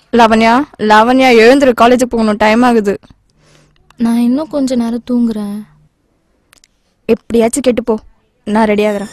லாவண்யா லாவண்யா எழுந்துரு காலேஜுக்கு போகணும் டைம் ஆகுது நான் இன்னும் கொஞ்ச நேரம் தூங்குறேன் எப்படியாச்சும் கெட்டு போ நான் ரெடி ஆகுறேன்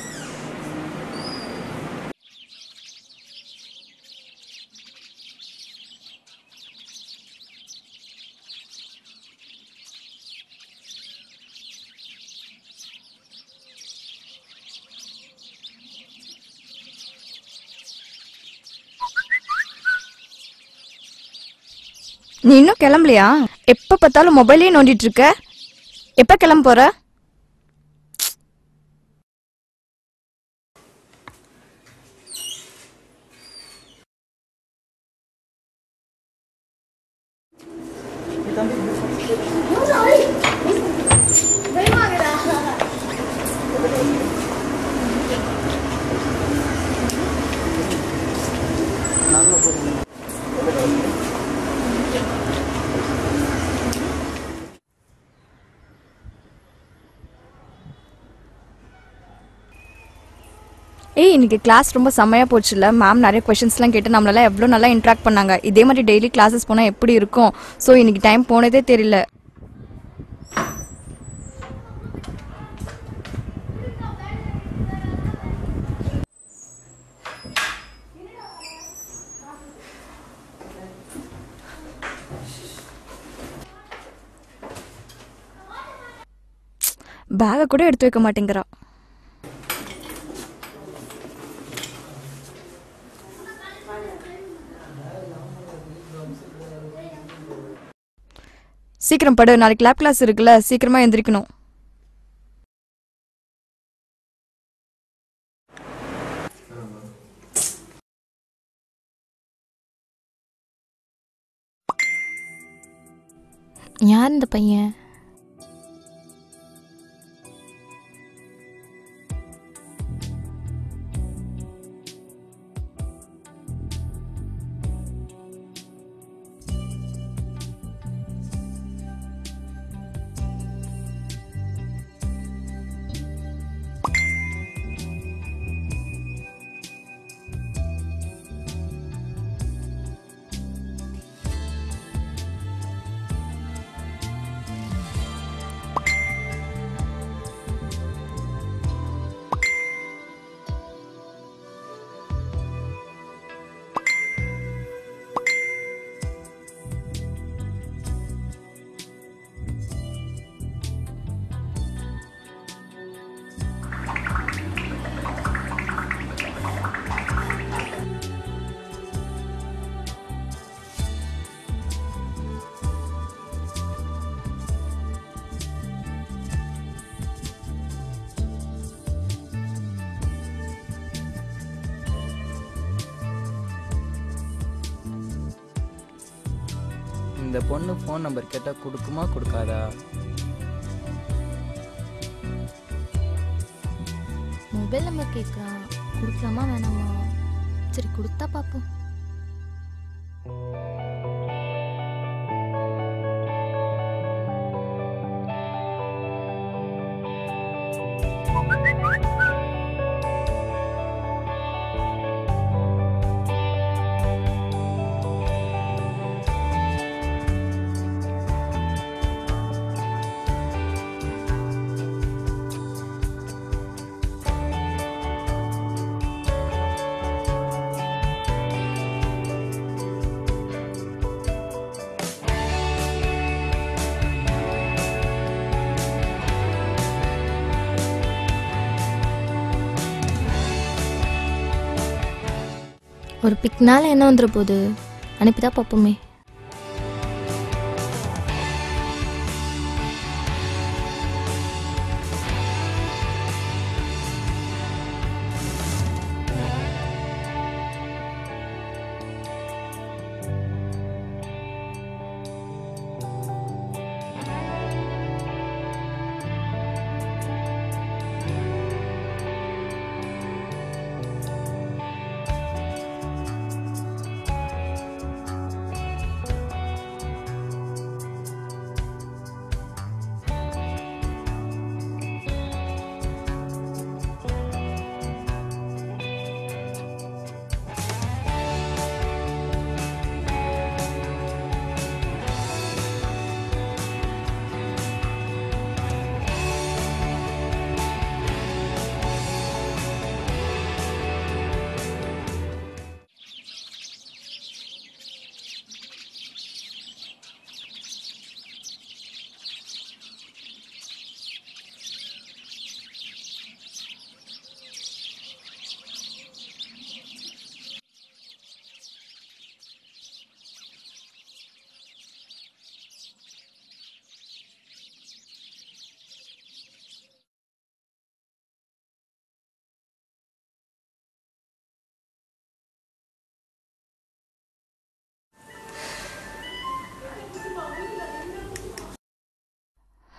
நீ இன்னும் கிளம்பலையா எப்ப பார்த்தாலும் மொபைலே நோண்டிட்டு இருக்க எப்ப கிளம்ப போற ஏய் இன்னைக்கு கிளாஸ் ரொம்ப செம்மையா போச்சுல்ல மேம் நிறைய கொஷின்ஸ்லாம் கேட்டு நம்மளால எவ்வளோ நல்லா இன்ட்ராக்ட் பண்ணாங்க இதே மாதிரி டெய்லி கிளாஸஸ் போனால் எப்படி இருக்கும் ஸோ இன்னைக்கு டைம் போனதே தெரியல பேகை கூட எடுத்து வைக்க மாட்டேங்கிறா சீக்கிரம் படு நாளைக்கு லேப் கிளாஸ் இருக்குல்ல சீக்கிரமா எந்திரிக்கணும் யார் இந்த பையன் இந்த பொண்ணு ஃபோன் நம்பர் கேட்டால் கொடுக்குமா கொடுக்காதா மொபைல் நம்பர் கேட்குறான் கொடுக்கலாமா வேணாமா சரி கொடுத்தா பார்ப்போம் ஒரு பிக்னால என்ன வந்துட போகுது அனுப்பிதான் பார்ப்போமே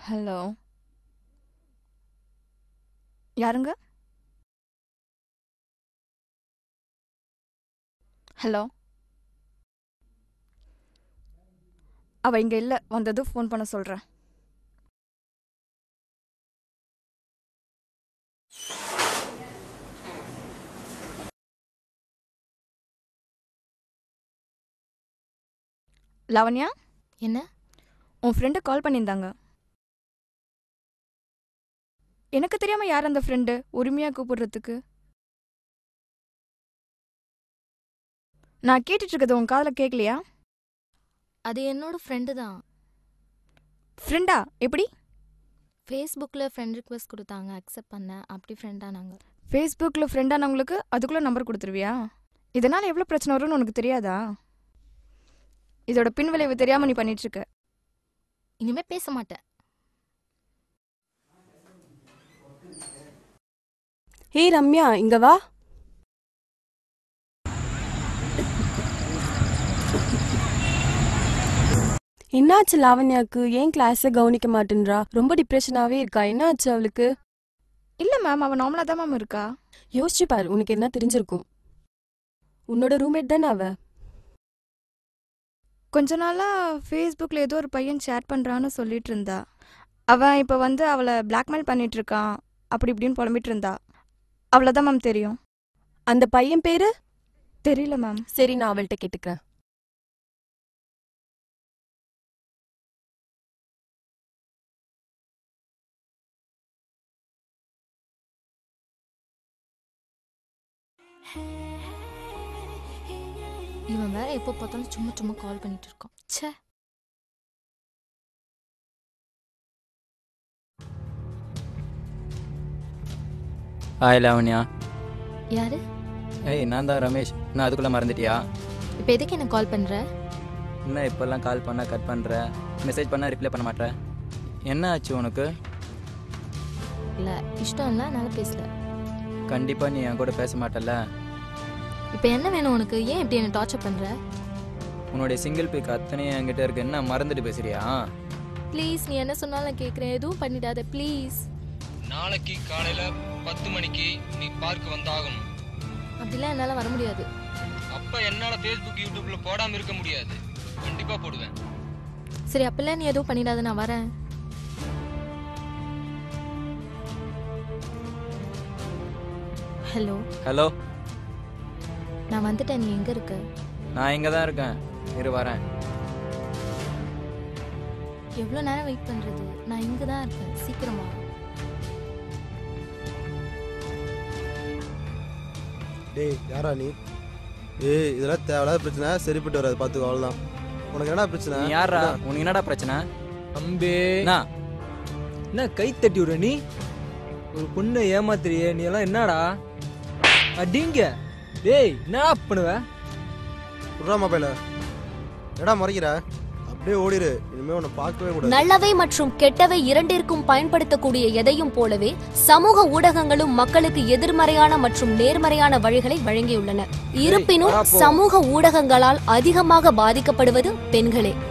ஹலோ யாருங்க ஹலோ அவ இங்க இல்ல வந்ததும் ஃபோன் பண்ண சொல்றேன் லவண்யா என்ன உன் ஃப்ரெண்டு கால் பண்ணியிருந்தாங்க எனக்கு தெரியாம யார் அந்த ஃப்ரெண்டு உரிமையா கூப்பிடுறதுக்கு நான் கேட்டுட்டு இருக்கிறது உன் காதுல கேட்கலையா அது என்னோட ஃப்ரெண்டு தான் ஃப்ரெண்டா எப்படி ஃபேஸ்புக்கில் ஃப்ரெண்ட் ரிக்வெஸ்ட் கொடுத்தாங்க அக்செப்ட் பண்ணேன் அப்படி ஃப்ரெண்டாக நாங்கள் ஃபேஸ்புக்கில் ஃப்ரெண்டானவங்களுக்கு அதுக்குள்ள நம்பர் கொடுத்துருவியா இதனால எவ்வளோ பிரச்சனை வரும்னு உனக்கு தெரியாதா இதோட பின்விளைவு தெரியாம நீ பண்ணிட்டு இருக்க இனிமே பேச மாட்டேன் ஏய் ரம்யா இங்க வா என்னாச்சு லாவண்யாக்கு ஏன் கிளாஸை கவனிக்க மாட்டேன்றா ரொம்ப டிப்ரெஷனாவே இருக்கா என்னாச்சு அவளுக்கு இல்ல மேம் அவ நார்மலா தான் மேம் இருக்கா யோசிச்சு பாரு உனக்கு என்ன தெரிஞ்சிருக்கும் உன்னோட ரூம்மேட் தானே அவ கொஞ்ச நாளா ஃபேஸ்புக்கில் ஏதோ ஒரு பையன் சேட் பண்றான்னு சொல்லிட்டு இருந்தா அவன் இப்போ வந்து அவளை பிளாக்மெயில் பண்ணிட்டு இருக்கான் அப்படி இப்படின்னு புலம்பிட்டு இருந்தா அவ்வளோதான் மேம் தெரியும் அந்த பையன் பேரு தெரியல மேம் சரி நான் அவள்கிட்ட கேட்டுக்கிறேன் இவன் வேற எப்போ பார்த்தாலும் சும்மா சும்மா கால் பண்ணிட்டு இருக்கான் ச்சே ஹாய் லாவண்யா யாரு ஏய் நான் தான் ரமேஷ் நான் அதுக்குள்ளே மறந்துட்டியா இப்போ எதுக்கு எனக்கு கால் பண்ணுற என்ன இப்போல்லாம் கால் பண்ணால் கட் பண்ணுற மெசேஜ் பண்ணால் ரிப்ளை பண்ண மாட்டேற என்ன ஆச்சு உனக்கு இல்லை இஷ்டம் இல்லை அதனால பேசல கண்டிப்பாக நீ என் கூட பேச மாட்டல்ல இப்போ என்ன வேணும் உனக்கு ஏன் இப்படி என்ன டார்ச்சர் பண்ணுற உன்னுடைய சிங்கிள் பிக் அத்தனையும் என்கிட்ட இருக்கு என்ன மறந்துட்டு பேசுறியா ப்ளீஸ் நீ என்ன சொன்னாலும் நான் கேட்குறேன் எதுவும் பண்ணிடாத ப்ளீஸ் நாளைக்கு காலையில பத்து மணிக்கு நீ பார்க் வந்தாகணும் அப்படிலாம் என்னால் வர முடியாது அப்ப என்னால ஃபேஸ்புக் யூடியூப்ல போடாம இருக்க முடியாது கண்டிப்பா போடுவேன் சரி அப்பெல்லாம் நீ எதுவும் பண்ணிடாத நான் வரேன் ஹலோ ஹலோ நான் வந்துட்டேன் நீ எங்கே இருக்க நான் இங்கே தான் இருக்கேன் இரு வரேன் எவ்வளோ நேரம் வெயிட் பண்ணுறது நான் இங்கே தான் இருக்கேன் சீக்கிரமா டேய் யாரா நீ ஏய் இதெல்லாம் தேவையில்லாத பிரச்சனை சரிப்பட்டு வராது பார்த்துக்கோ அவ்வளோதான் உனக்கு என்னடா பிரச்சனை நீ யாரா என்ன? உனக்கு என்னடா பிரச்சனை அம்பே என்ன என்ன கை தட்டி விடுற நீ ஒரு பொண்ணை ஏமாத்துறியே நீ எல்லாம் என்னடா அடிங்க டேய் என்னடா பண்ணுவ விட்றா மொபைல என்னடா முறைக்கிற அப்படியே ஓடிரு இனிமே உன்னை பார்க்கவே கூடாது நல்லவை மற்றும் கெட்டவை இரண்டிற்கும் பயன்படுத்தக்கூடிய எதையும் போலவே சமூக ஊடகங்களும் மக்களுக்கு எதிர்மறையான மற்றும் நேர்மறையான வழிகளை வழங்கியுள்ளன இருப்பினும் வாடா போ. சமூக ஊடகங்களால் அதிகமாக பாதிக்கப்படுவது பெண்களே